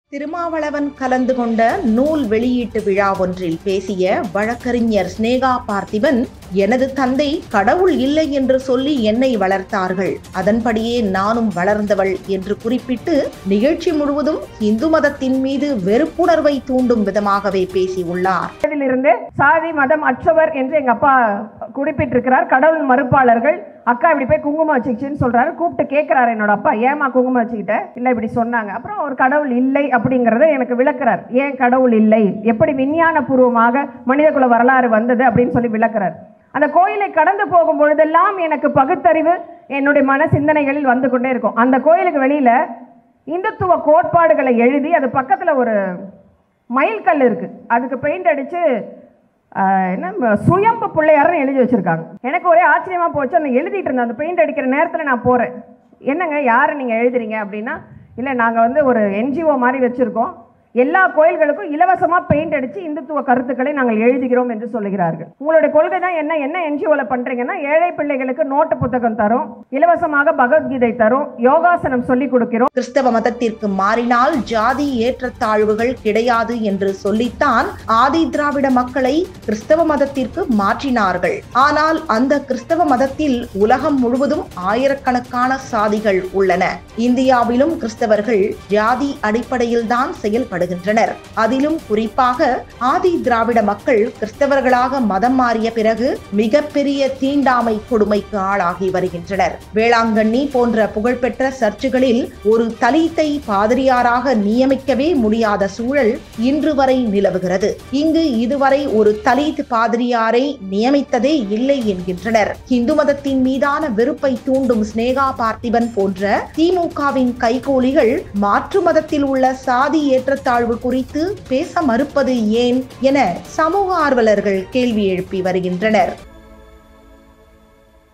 திருமாவளவன் கலந்து கொண்ட நூல் வெளியீட்டு விழா ஒன்றில் பேசிய வழக்கறிஞர் ஸ்னேகா பார்த்திபன் எனது தந்தை கடவுள் இல்லை என்று சொல்லி என்னை வளர்த்தார்கள் அதன்படியே நானும் வளர்ந்தவள் என்று குறிப்பிட்டு நிகழ்ச்சி முழுவதும் இந்து மதத்தின் மீது வெறுப்புணர்வை தூண்டும் விதமாகவே பேசியுள்ளார் இருந்து சாதி மதம் அற்றவர் என்று எங்க அப்பா குறிப்பிட்டிருக்கிறார் கடவுள் மறுப்பாளர்கள் அக்கா இப்படி போய் குங்குமம் வச்சுக்கிச்சுன்னு சொல்றாரு கூப்பிட்டு கேட்கிறாரு என்னோட அப்பா ஏமா குங்குமம் வச்சுக்கிட்ட இல்ல இப்படி சொன்னாங்க அப்புறம் ஒரு கடவுள் இல்லை அப்படிங்கறத எனக்கு விளக்குறார் ஏன் கடவுள் இல்லை எப்படி விஞ்ஞான பூர்வமாக மனிதகுல வரலாறு வந்தது அப்படின்னு சொல்லி விளக்குறார் அந்த கோயிலை கடந்து போகும் பொழுதெல்லாம் எனக்கு பகுத்தறிவு என்னுடைய மன சிந்தனைகளில் வந்து கொண்டே இருக்கும் அந்த கோயிலுக்கு வெளியில இந்துத்துவ கோட்பாடுகளை எழுதி அது பக்கத்துல ஒரு மயில்கல் இருக்கு அதுக்கு பெயிண்ட் அடிச்சு ஆஹ், என்ன ம- சுயம்பு பிள்ளையார்னு எழுதி வச்சிருக்காங்க எனக்கு ஒரே ஆச்சரியமா போச்சு அந்த எழுதிட்டு இருந்தேன் அந்த பெயிண்ட் அடிக்கிற நேரத்தில் நான் போறேன் என்னங்க யாரை நீங்க எழுதுறீங்க அப்படின்னா இல்லை நாங்கள் வந்து ஒரு என்ஜிஓ மாதிரி வச்சிருக்கோம் எல்லா கோயில்களுக்கும் இலவசமா பெயிண்ட் அடிச்சு இந்துத்துவ கருத்துக்களை நாங்கள் எழுதுகிறோம் என்று சொல்லுகிறார்கள் உங்களுடைய கொள்கை தான் என்ன என்ன என்ஜிஓல பண்றீங்கன்னா ஏழை பிள்ளைகளுக்கு நோட்டு புத்தகம் தரும் இலவசமாக பகவத்கீதை தரும் யோகாசனம் சொல்லி கொடுக்கிறோம் கிறிஸ்தவ மதத்திற்கு மாறினால் ஜாதி ஏற்றத்தாழ்வுகள் கிடையாது என்று சொல்லித்தான் ஆதி திராவிட மக்களை கிறிஸ்தவ மதத்திற்கு மாற்றினார்கள் ஆனால் அந்த கிறிஸ்தவ மதத்தில் உலகம் முழுவதும் ஆயிரக்கணக்கான சாதிகள் உள்ளன இந்தியாவிலும் கிறிஸ்தவர்கள் ஜாதி அடிப்படையில் தான் செயல்படுகின்றனர் அதிலும் குறிப்பாக ஆதி திராவிட மக்கள் கிறிஸ்தவர்களாக மதம் மாறிய பிறகு மிகப்பெரிய தீண்டாமை கொடுமைக்கு ஆளாகி வருகின்றனர் வேளாங்கண்ணி போன்ற புகழ்பெற்ற சர்ச்சுகளில் ஒரு தலித்தை பாதிரியாராக நியமிக்கவே முடியாத சூழல் இன்று வரை நிலவுகிறது இங்கு இதுவரை ஒரு தலித் பாதிரியாரை நியமித்ததே இல்லை என்கின்றனர் இந்து மதத்தின் மீதான வெறுப்பை தூண்டும் ஸ்னேகா பார்த்திபன் போன்ற திமுகவின் கைகூலிகள் மாற்று மதத்தில் உள்ள சாதி ஏற்றத்தாழ்வு குறித்து பேச மறுப்பது ஏன் என சமூக ஆர்வலர்கள் கேள்வி எழுப்பி வருகின்றனர்